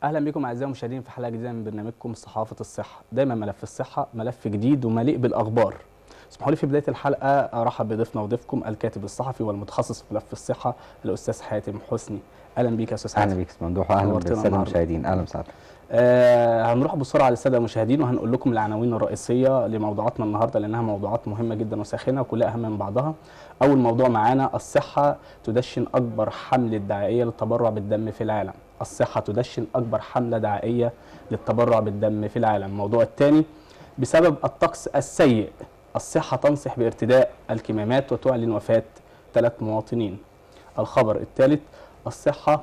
اهلا بكم اعزائي المشاهدين في حلقه جديده من برنامجكم صحافه الصحه دايما ملف الصحه ملف جديد ومليء بالاخبار اسمحوا لي في بدايه الحلقه ارحب بضيفنا وضيفكم الكاتب الصحفي والمتخصص في ملف الصحه الاستاذ حاتم حسني اهلا بيك يا استاذ حاتم اهلا بيك استاذ ممدوح واهلا نورتنا بالساده النهاردة. المشاهدين اهلا وسهلا آه هنروح بسرعه للساده المشاهدين وهنقول لكم العناوين الرئيسيه لموضوعاتنا النهارده لانها موضوعات مهمه جدا وساخنه وكلها اهم من بعضها. اول موضوع معانا الصحه تدشن اكبر حمله دعائيه للتبرع بالدم في العالم. الصحه تدشن اكبر حمله دعائيه للتبرع بالدم في العالم. الموضوع الثاني بسبب الطقس السيء الصحه تنصح بارتداء الكمامات وتعلن وفاه ثلاث مواطنين. الخبر الثالث الصحه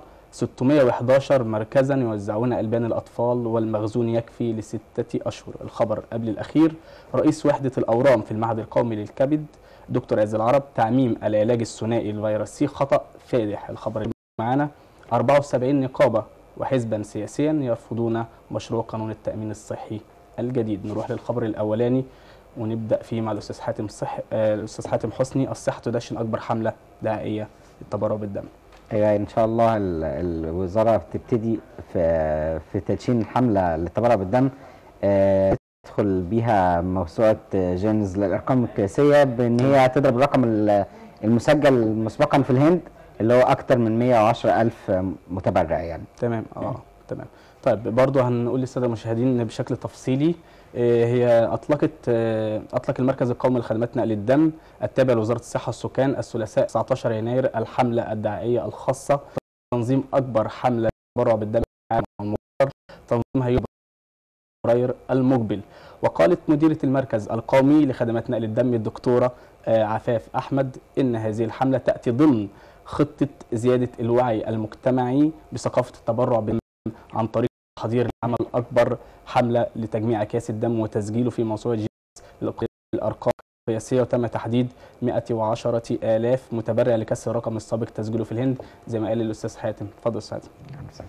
611 مركزا يوزعون ألبان الأطفال والمخزون يكفي لستة أشهر الخبر قبل الأخير رئيس وحدة الأورام في المعهد القومي للكبد دكتور عز العرب تعميم العلاج الثنائي للفيروس سي خطأ فادح الخبر اللي معانا 74 نقابة وحزبا سياسيا يرفضون مشروع قانون التأمين الصحي الجديد نروح للخبر الأولاني ونبدأ فيه مع الأستاذ حاتم صح... آه، الأستاذ حاتم حسني الصحة تدشن أكبر حملة دعائية للتبرع بالدم هي ان شاء الله ال- الوزاره بتبتدي في في تدشين حمله للتبرع بالدم آه، تدخل بيها موسوعه جينز للارقام القياسيه بان هي هتضرب الرقم ال- المسجل مسبقا في الهند اللي هو اكتر من 110 الف متبرع يعني تمام اه تمام طيب برضه هنقول للساده المشاهدين بشكل تفصيلي آه، هي اطلقت آه، اطلق المركز القومي لخدمات نقل الدم التابع لوزاره الصحه والسكان الثلاثاء 19 يناير الحمله الدعائيه الخاصه تنظيم اكبر حمله تبرع بالدم في العالم المقرر تنظيمها يوم فبراير المقبل وقالت مديره المركز القومي لخدمات نقل الدم الدكتوره آه، عفاف احمد ان هذه الحمله تاتي ضمن خطه زياده الوعي المجتمعي بثقافه التبرع بالدم عن طريق تحضير عمل اكبر حمله لتجميع اكياس الدم وتسجيله في موسوعه جينيس للقيام بالارقام القياسيه وتم تحديد 110 آلاف متبرع لكسر الرقم السابق تسجيله في الهند زي ما قال الاستاذ حاتم اتفضل استاذ حاتم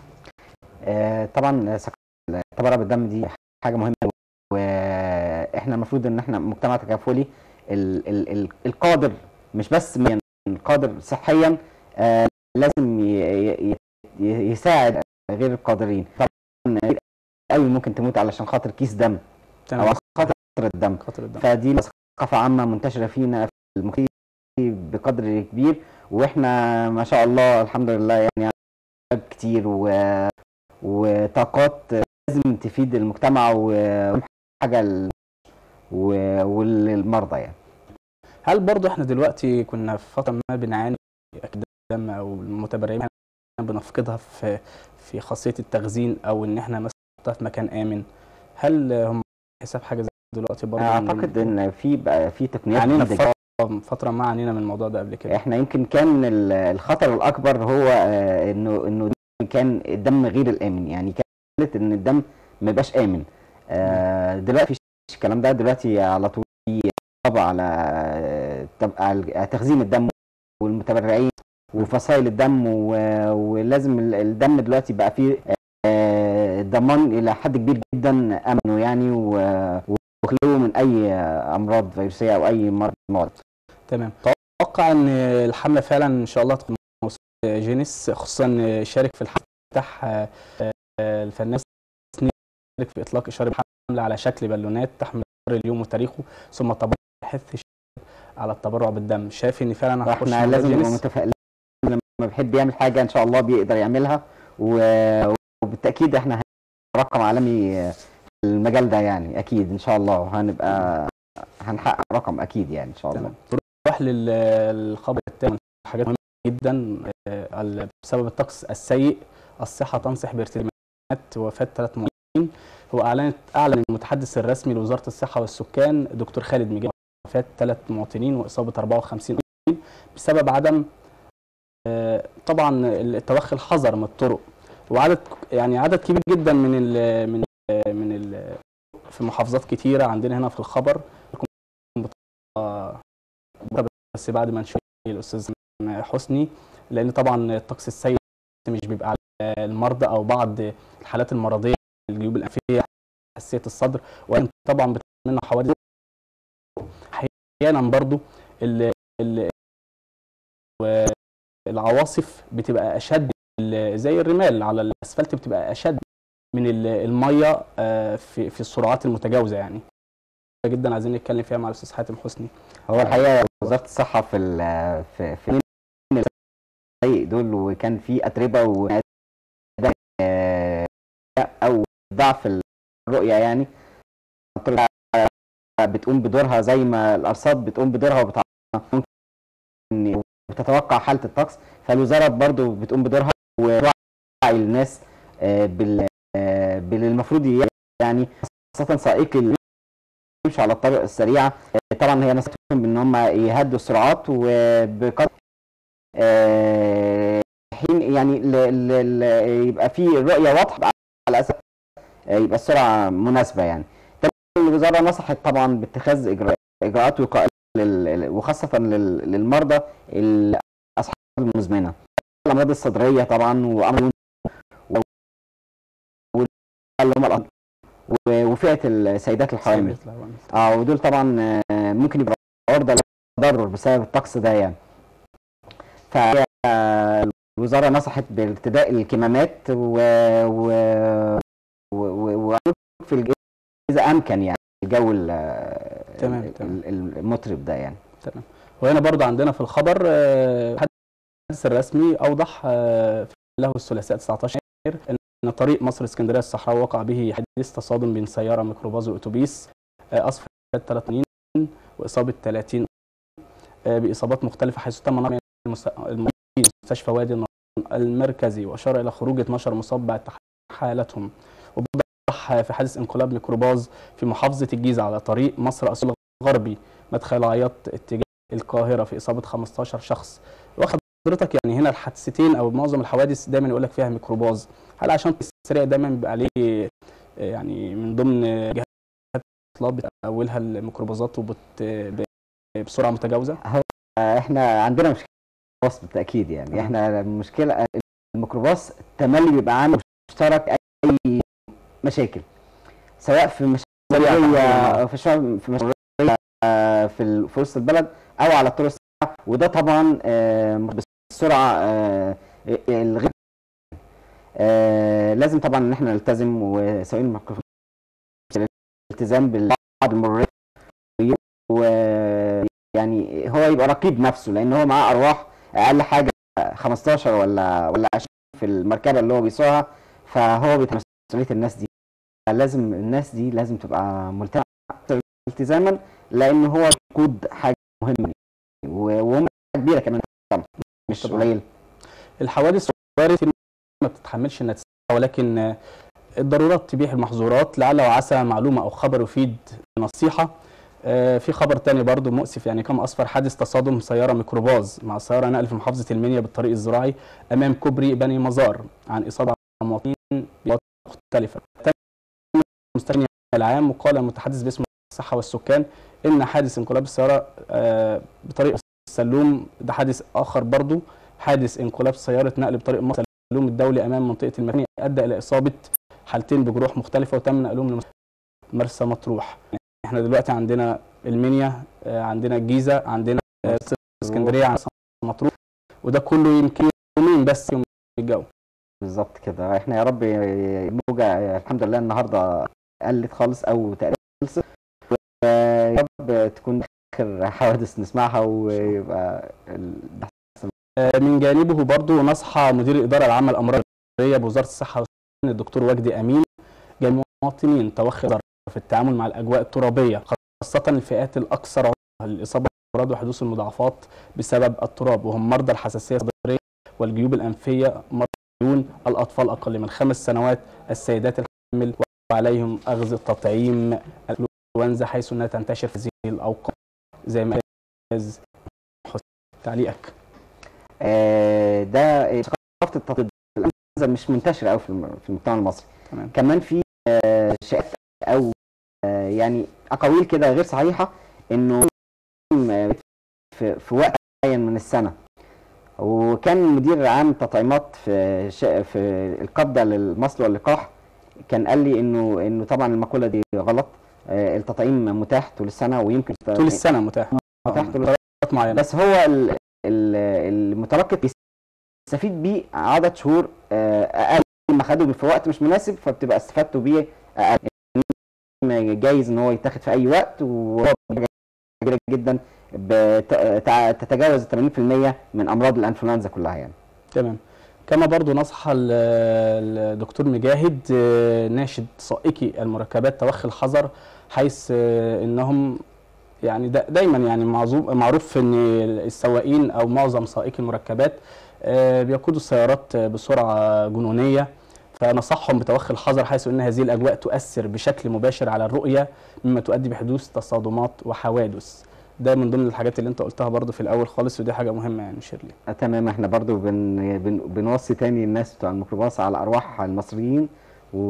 آه، طبعا ثقافة التبرع بالدم دي حاجه مهمه واحنا المفروض ان احنا مجتمع تكافلي ال ال ال القادر مش بس مادياً، القادر صحيا آه، لازم ي- ي- ي- يساعد غير القادرين طبعا كتير قوي ممكن تموت علشان خاطر كيس دم او تمام عشان خاطر الدم خاطر الدم فدي ثقافه عامه منتشره فينا في المجتمع بقدر كبير واحنا ما شاء الله الحمد لله يعني شباب كتير و... وطاقات لازم تفيد المجتمع وحاجه ال... و... وللمرضى يعني هل برضو احنا دلوقتي كنا في فتره ما بنعاني أكيد الدم او المتبرعين بنفقدها في في خاصيه التخزين او ان احنا مثلا نحطها في مكان امن هل هم حساب حاجه زي دلوقتي برضو اعتقد ان في بقى في تقنيات عانينا جديدة في فتره فتره ما عانينا من الموضوع ده قبل كده احنا يمكن كان ال- الخطر الاكبر هو آه، انه انه كان الدم غير الامن يعني كانت ان الدم ما يبقاش امن آه، دلوقتي مفيش الكلام ده دلوقتي على طول في طبع على آه، طب- على تخزين الدم والمتبرعين وفصائل الدم و- ولازم ال- الدم دلوقتي بقى فيه آه، ضمان الى حد كبير جدا امنه يعني و- وخلوه من اي امراض فيروسيه او اي مرض مرض تمام اتوقع ان الحمله فعلا ان شاء الله تكون موسوعة جينيس خصوصا شارك في الحمله بتاع آه، الفنان سنين شارك في اطلاق اشاره الحمله على شكل بالونات تحمل اليوم وتاريخه ثم طبعا حث الشباب على التبرع بالدم شايف ان فعلا هتخش احنا موضوع لازم نبقى جينيس متفائلين لما بيحب يعمل حاجه ان شاء الله بيقدر يعملها و- وبالتاكيد احنا هنبقى رقم عالمي في المجال ده يعني اكيد ان شاء الله هنبقى هنحقق رقم اكيد يعني ان شاء الله تمام نروح للخبر الثاني حاجات مهمه جدا آه، ال- بسبب الطقس السيء الصحه تنصح بارتداء وفاه ثلاث مواطنين هو اعلنت اعلن المتحدث الرسمي لوزاره الصحه والسكان دكتور خالد مجيد وفاه ثلاث مواطنين واصابه 54 مواطنين بسبب عدم آه، طبعا التوخي الحذر من الطرق وعدد يعني عدد كبير جدا من ال من ال من ال في محافظات كتيره عندنا هنا في الخبر بس بعد ما نشوف الاستاذ حسني لان طبعا الطقس السيء مش بيبقى على المرضى او بعض الحالات المرضيه الجيوب الانفيه حساسيه الصدر وان طبعا بتعمل لنا حوادث احيانا برضو ال ال العواصف بتبقى اشد ال- زي الرمال على الاسفلت بتبقى اشد من ال- الميه آه، في في السرعات المتجاوزه يعني جدا عايزين نتكلم فيها مع الاستاذ حاتم حسني هو الحقيقه وزاره الصحه في ال- في في الدقايق دول وكان في اتربه و او ضعف الرؤيه يعني بتقوم بدورها زي ما الارصاد بتقوم بدورها وبتع- ممكن وتتوقع حاله الطقس فالوزاره برضو بتقوم بدورها ووعي الناس آه، بال آه، باللي المفروض ي- يعني خاصه سائقي اللي يمشي على الطرق السريعه آه، طبعا هي نصيحتهم بان هم يهدوا السرعات وبقدر آه، حين يعني ل- ل- ل- يبقى في رؤيه واضحه على اساس آه، يبقى السرعه مناسبه يعني طبعاً الوزاره نصحت طبعا باتخاذ اجراءات اجراءات وقائيه لل- وخاصه لل- للمرضى ال- اصحاب المزمنه الامراض الصدريه طبعا وامراض و- و- اللي هم الأطفال و- وفئه السيدات الحوامل اه ودول طبعا آه، ممكن يبقى عرضه للتضرر بسبب الطقس ده يعني فالوزاره نصحت بارتداء الكمامات و و و, و... و... في الج... اذا امكن يعني الجو ال- تمام، ال- تمام. ال- المطرب ده يعني تمام وهنا برضو عندنا في الخبر آه، الحدث الرسمي اوضح آه، في له الثلاثاء 19 يناير ان طريق مصر اسكندريه الصحراء وقع به حادث تصادم بين سياره ميكروباص واتوبيس آه، اسفل 83 واصابه 30 آه، باصابات مختلفه حيث تم نقل المس- المريض إلى مستشفى وادي النطرون المركزي واشار الى خروج 12 مصاب بعد تحقيق حالتهم وبوضح في حادث انقلاب ميكروباص في محافظه الجيزه على طريق مصر اسيوط الغربي مدخل عياط اتجاه القاهره في اصابه 15 شخص واخد حضرتك يعني هنا الحادثتين او معظم الحوادث دايما يقول لك فيها ميكروباص هل عشان السريع دايما بيبقى عليه آه، يعني من ضمن جهات الاطلاق بتأولها الميكروباصات وبت ب- بسرعه متجاوزه آه، احنا عندنا مشكله باص بالتاكيد يعني تمام. احنا المشكله الميكروباص تملي بيبقى عامل مشترك اي مشاكل سواء في سريعة مشاريع تحديداً. في شعب في مشاريع آه، في ال- في وسط البلد او على الطرق السريعه وده طبعا آه، بالسرعه آه، الغير آه، لازم طبعا ان احنا نلتزم وسواقين الميكروباص الالتزام بالقواعد المروريه ويعني هو يبقى رقيب نفسه لان هو معاه ارواح اقل حاجه 15 ولا ولا 20 في المركبه اللي هو بيسوقها فهو بيتحمل مسؤوليه الناس دي لازم الناس دي لازم تبقى ملتزمه التزاما لان هو يقود حاجه مهمه و- وهم حاجة كبيره كمان طبعا مش طبعاً. قليل الحوادث وارد في ما بتتحملش انها تستوعب ولكن آه، الضرورات تبيح المحظورات لعل وعسى معلومه او خبر يفيد نصيحه آه، في خبر تاني برضو مؤسف يعني كم اصفر حادث تصادم سياره ميكروباص مع سياره نقل في محافظه المنيا بالطريق الزراعي امام كوبري بني مزار عن اصابه مواطنين بأوقات مختلفه تم مستشفى العام وقال المتحدث باسم الصحه والسكان ان حادث انقلاب السياره آه، بطريق السلوم ده حادث اخر برضو حادث انقلاب سياره نقل بطريق مصر السلوم الدولي امام منطقه المدينه ادى الى اصابه حالتين بجروح مختلفه وتم نقلهم لمرسى مطروح احنا دلوقتي عندنا المنيا آه، عندنا الجيزه عندنا آه، اسكندريه عندنا مطروح وده كله يمكن يومين بس يوم الجو بالظبط كده احنا يا رب الموجة الحمد لله النهارده قلت خالص او تقريبا خلصت ويا رب تكون اخر حوادث نسمعها ويبقى ال- آه، من جانبه برضو نصح مدير الاداره العامه للامراض البشريه بوزاره الصحه والسكان الدكتور وجدي امين جميع المواطنين توخي في التعامل مع الاجواء الترابيه خاصه الفئات الاكثر عرضه للاصابه بالامراض وحدوث المضاعفات بسبب التراب وهم مرضى الحساسيه الصدريه والجيوب الانفيه مرضى العيون الاطفال اقل من خمس سنوات السيدات الحامل وعليهم اخذ تطعيم الانفلونزا حيث انها تنتشر في هذه الاوقات زي ما قال حسن تعليقك آه، ده ثقافه التطبيق الانفلونزا مش منتشره قوي في الم- في المجتمع المصري تمام كمان في آه، شائعات او آه، يعني اقاويل كده غير صحيحه انه آه، في في وقت معين من السنه وكان مدير عام التطعيمات في شا- في القبضه للمصل واللقاح كان قال لي انه انه طبعا المقوله دي غلط آه، التطعيم متاح طول السنه ويمكن طول السنه متاح متاح طول فترات معينه بس هو ال- ال- المتلقي بيستفيد بيه عدد شهور آه، اقل هم خدوا في وقت مش مناسب فبتبقى استفادته بيه اقل جايز ان هو يتاخد في اي وقت وهو كبيره جدا بت- تع- تتجاوز 80% من امراض الانفلونزا كلها يعني تمام كما برضو نصح ال- الدكتور مجاهد آه، ناشد سائقي المركبات توخي الحذر حيث آه، انهم يعني دا دايما يعني معظوم معروف ان السواقين او معظم سائقي المركبات آه، بيقودوا السيارات آه، بسرعه جنونيه فنصحهم بتوخي الحذر حيث ان هذه الاجواء تؤثر بشكل مباشر على الرؤيه مما تؤدي بحدوث تصادمات وحوادث ده من ضمن الحاجات اللي انت قلتها برضو في الاول خالص ودي حاجه مهمه يعني شيرلي آه، تمام احنا برضو بن بن بنوصي تاني الناس بتوع الميكروباص على ارواح المصريين و...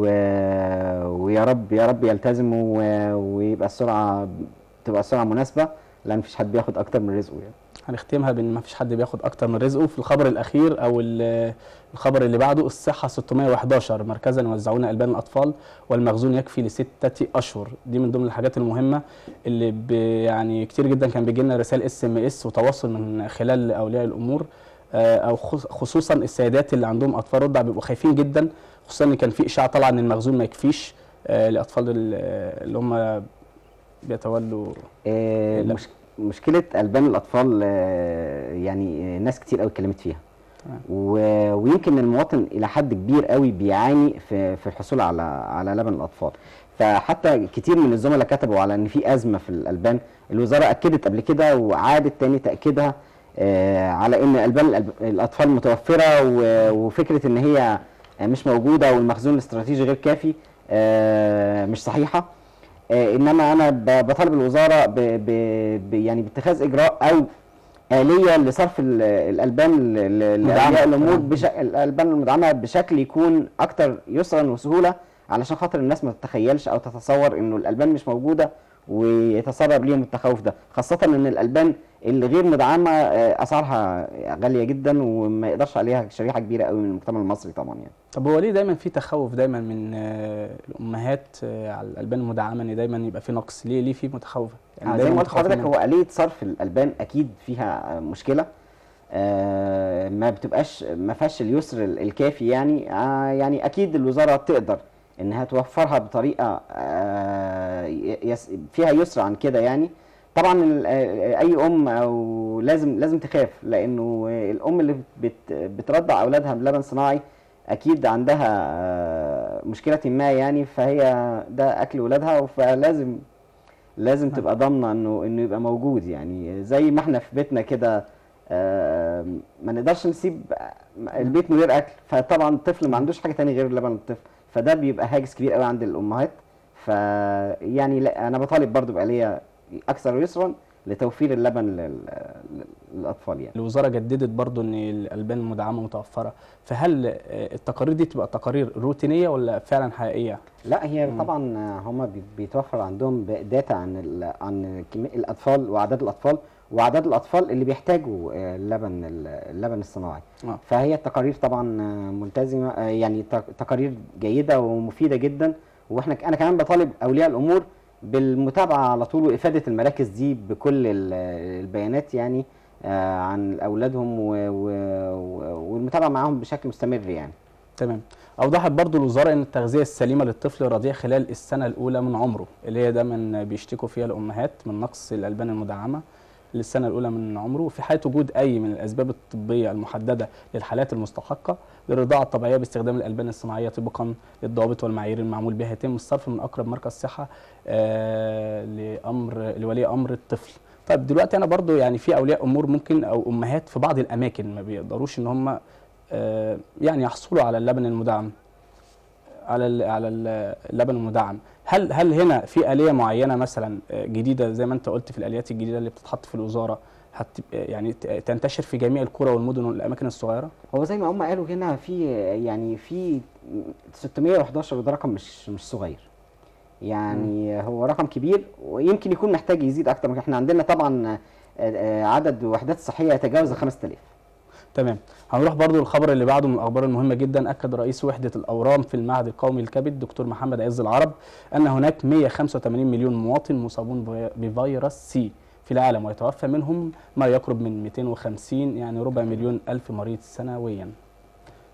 ويا رب يا رب يلتزموا و... ويبقى السرعه تبقى السرعه مناسبه لان مفيش حد بياخد اكتر من رزقه يعني هنختمها بان ما فيش حد بياخد اكتر من رزقه في الخبر الاخير او ال- الخبر اللي بعده الصحه 611 مركزا يوزعون البان الاطفال والمخزون يكفي لستة اشهر دي من ضمن الحاجات المهمه اللي ب يعني كتير جدا كان بيجي لنا رسائل اس ام اس وتواصل من خلال اولياء الامور آه، او خص- خصوصا السيدات اللي عندهم اطفال رضع بيبقوا خايفين جدا خصوصا ان كان في اشاعه طالعه ان المخزون ما يكفيش آه، لاطفال ال- اللي هم بيتولوا آه، لا. مش... مشكله البان الاطفال آه، يعني آه، ناس كتير قوي اتكلمت فيها تمام. و... ويمكن المواطن الى حد كبير قوي بيعاني في في الحصول على على لبن الاطفال فحتى كتير من الزملاء كتبوا على ان في ازمه في الالبان الوزاره اكدت قبل كده وعادت تاني تاكيدها آه، على ان البان الألب- الاطفال متوفره و... وفكره ان هي مش موجوده والمخزون الاستراتيجي غير كافي آه، مش صحيحه آه، انما انا ب- بطالب الوزاره ب... ب... ب... يعني باتخاذ اجراء او آلية لصرف ال- الألبان ل- ل- مدعمة. لأولياء الأمور تمام. بش... الألبان المدعمة بشكل يكون أكتر يسرا وسهولة علشان خاطر الناس ما تتخيلش أو تتصور إنه الألبان مش موجودة ويتسرب ليهم التخوف ده خاصة إن الألبان اللي غير مدعمة آه، أسعارها غالية جدا وما يقدرش عليها شريحة كبيرة قوي من المجتمع المصري طبعا يعني طب هو ليه دايما في تخوف دايما من آه، الامهات آه، على الالبان المدعمه ان دايما يبقى في نقص ليه ليه في متخوف يعني زي ما قلت متخوفين لحضرتك منها. هو آلية صرف الألبان أكيد فيها مشكلة آه، ما بتبقاش ما فيهاش اليسر ال- الكافي يعني آه، يعني أكيد الوزارة تقدر إنها توفرها بطريقة آه، ي- يس- فيها يسر عن كده يعني طبعا ال- آه، أي أم أو لازم لازم تخاف لأنه الأم اللي بت بترضع أولادها بلبن صناعي أكيد عندها آه، مشكلة ما يعني فهي ده أكل ولادها فلازم لازم نعم. تبقى ضامنه انه انه يبقى موجود يعني زي ما احنا في بيتنا كده آه، ما نقدرش نسيب البيت من غير اكل فطبعا الطفل ما عندوش حاجه تاني غير لبن الطفل فده بيبقى هاجس كبير قوي عند الامهات فيعني لا انا بطالب برضو بآلية اكثر يسرا لتوفير اللبن لل- للاطفال يعني الوزاره جددت برضو ان الالبان المدعمه متوفره فهل آه، التقارير دي تبقى تقارير روتينيه ولا فعلا حقيقيه لا هي مم. طبعا هم بيتوفر عندهم داتا عن ال- عن كمية الاطفال واعداد الاطفال واعداد الاطفال اللي بيحتاجوا آه، اللبن اللبن الصناعي آه. فهي التقارير طبعا آه، ملتزمه آه، يعني تق- تقارير جيده ومفيده جدا واحنا ك- انا كمان بطالب اولياء الامور بالمتابعه على طول وافاده المراكز دي بكل ال- البيانات يعني آه، عن اولادهم و- و- و- والمتابعه معاهم بشكل مستمر يعني تمام اوضحت برضو الوزاره ان التغذيه السليمه للطفل الرضيع خلال السنه الاولى من عمره اللي هي دايما بيشتكوا فيها الامهات من نقص الالبان المدعمه للسنه الاولى من عمره في حاله وجود اي من الاسباب الطبيه المحدده للحالات المستحقه للرضاعه الطبيعيه باستخدام الالبان الصناعيه طبقا للضوابط والمعايير المعمول بها يتم الصرف من اقرب مركز صحه آه لامر لولي امر الطفل طيب دلوقتي انا برضو يعني في اولياء امور ممكن او امهات في بعض الاماكن ما بيقدروش ان هم آه، يعني يحصلوا على اللبن المدعم على ال- على ال- اللبن المدعم هل هل هنا في آلية معينة مثلا آه، جديدة زي ما انت قلت في الآليات الجديدة اللي بتتحط في الوزارة هت يعني ت- تنتشر في جميع القرى والمدن والأماكن الصغيرة هو زي ما هم قالوا هنا في يعني في 611 وده رقم مش مش صغير يعني هو رقم كبير ويمكن يكون محتاج يزيد اكتر من كده. احنا عندنا طبعا آه، آه، عدد وحدات صحيه يتجاوز ال 5000 تمام هنروح برضو الخبر اللي بعده من الأخبار المهمة جدا أكد رئيس وحدة الأورام في المعهد القومي للكبد دكتور محمد عز العرب أن هناك 185 مليون مواطن مصابون بفي- بفيروس سي في العالم ويتوفى منهم ما يقرب من 250 يعني ربع مليون ألف مريض سنويا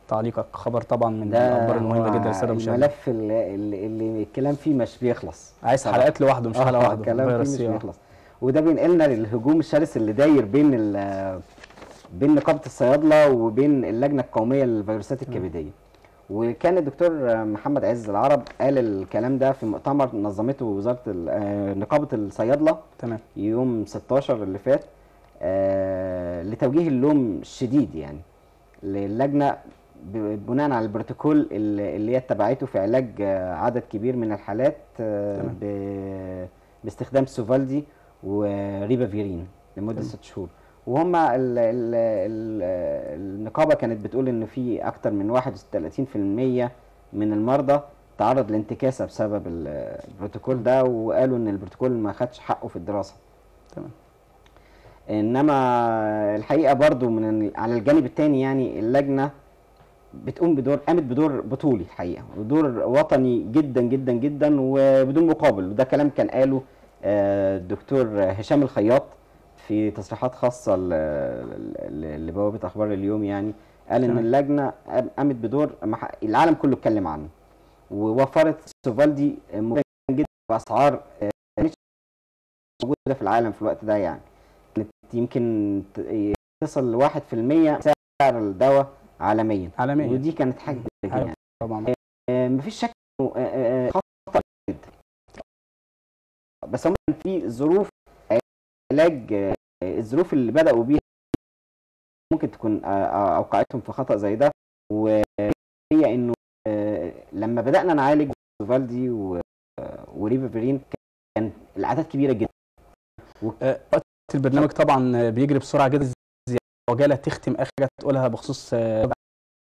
تعليقك خبر طبعا من ده الاخبار المهمه هو جدا للساده المشاهدين الملف اللي, اللي, اللي الكلام فيه مش بيخلص عايز طبعا. حلقات لوحده مش آه، حلقه واحده الكلام فيروس فيه مش سي، آه. بيخلص وده بينقلنا للهجوم الشرس اللي داير بين ال- بين نقابه الصيادله وبين اللجنه القوميه للفيروسات الكبديه وكان الدكتور محمد عز العرب قال الكلام ده في مؤتمر نظمته وزاره ال- آه، نقابه الصيادله تمام يوم 16 اللي فات آه لتوجيه اللوم الشديد يعني للجنه ب- بناء على البروتوكول اللي اللي هي اتبعته في علاج آه، عدد كبير من الحالات آه تمام. ب- باستخدام سوفالدي وريبافيرين لمده تمام. ست شهور وهم ال ال ال النقابه كانت بتقول ان في اكتر من 31% من المرضى تعرض لانتكاسه بسبب ال- البروتوكول ده وقالوا ان البروتوكول ما خدش حقه في الدراسه تمام انما الحقيقه برضو من ال- على الجانب الثاني يعني اللجنه بتقوم بدور قامت بدور بطولي الحقيقه ودور وطني جدا جدا جدا وبدون مقابل وده كلام كان قاله آه، الدكتور هشام الخياط في تصريحات خاصه ل- ل- لبوابه اخبار اليوم يعني قال ان تمام. اللجنه قام- قامت بدور مح- العالم كله اتكلم عنه ووفرت سوفالدي مغريا جدا باسعار آه، مش موجوده في العالم في الوقت ده يعني كانت يمكن ت- تصل ل 1% سعر الدواء عالميا عالميا ودي كانت حاجه كبيرة أيوة. يعني طبعا آه، مفيش شك إنه، آه، آه، خطر جدا بس هم كان في ظروف علاج آه، الظروف اللي بدأوا بيها ممكن تكون آه، آه، اوقعتهم في خطأ زي ده وهي انه آه، لما بدأنا نعالج سوفالدي و- آه، وريفافيرين كان الاعداد كبيره جدا آه، وقت البرنامج طبعا آه، بيجري بسرعه جدا زي عجاله تختم اخر حاجه تقولها بخصوص آه،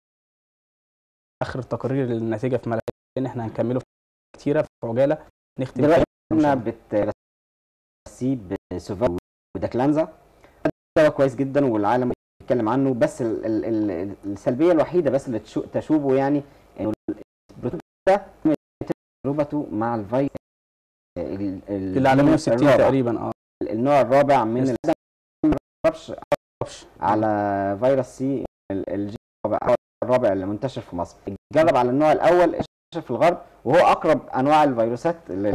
اخر تقرير النتيجه في ملفين احنا هنكمله في كتيره في عجاله نختم دلوقتي كلام احنا بترسيه بسوفالدي وداكلانزا دواء كويس جدا والعالم بيتكلم عنه بس ال ال ال السلبيه الوحيده بس اللي تشو- تشوبه يعني انه البروتين ده تجربته مع الفيروس ال- ال- اللي على 160 الرابع. تقريبا اه النوع الرابع من بس- ال- ما جربش معرفش. على فيروس سي ال- الجين الرابع الرابع اللي منتشر في مصر جرب على النوع الاول انتشر في الغرب وهو اقرب انواع الفيروسات اللي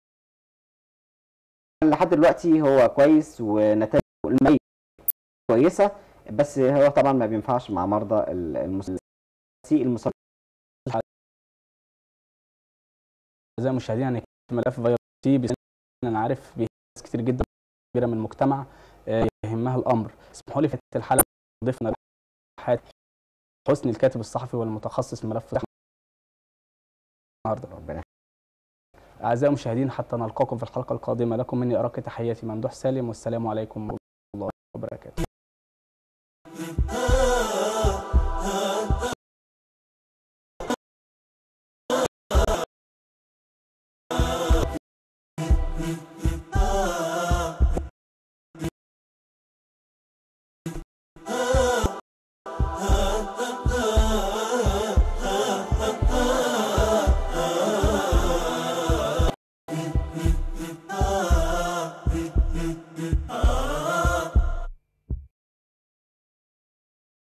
لحد دلوقتي هو كويس ونتائجه المية كويسه بس هو طبعا ما بينفعش مع مرضى ال- المس- سي المصاب اعزائي المشاهدين هنتكلم في ملف فيروس سي بس انا عارف بيه ناس كتير جدا كبيره من المجتمع آه، يهمها الامر اسمحوا لي في الحلقه ضيفنا حات حسني الكاتب الصحفي والمتخصص في ملف النهارده ربنا اعزائي المشاهدين حتى نلقاكم في الحلقه القادمه لكم مني ارق تحياتي ممدوح سالم والسلام عليكم ورحمه الله وبركاته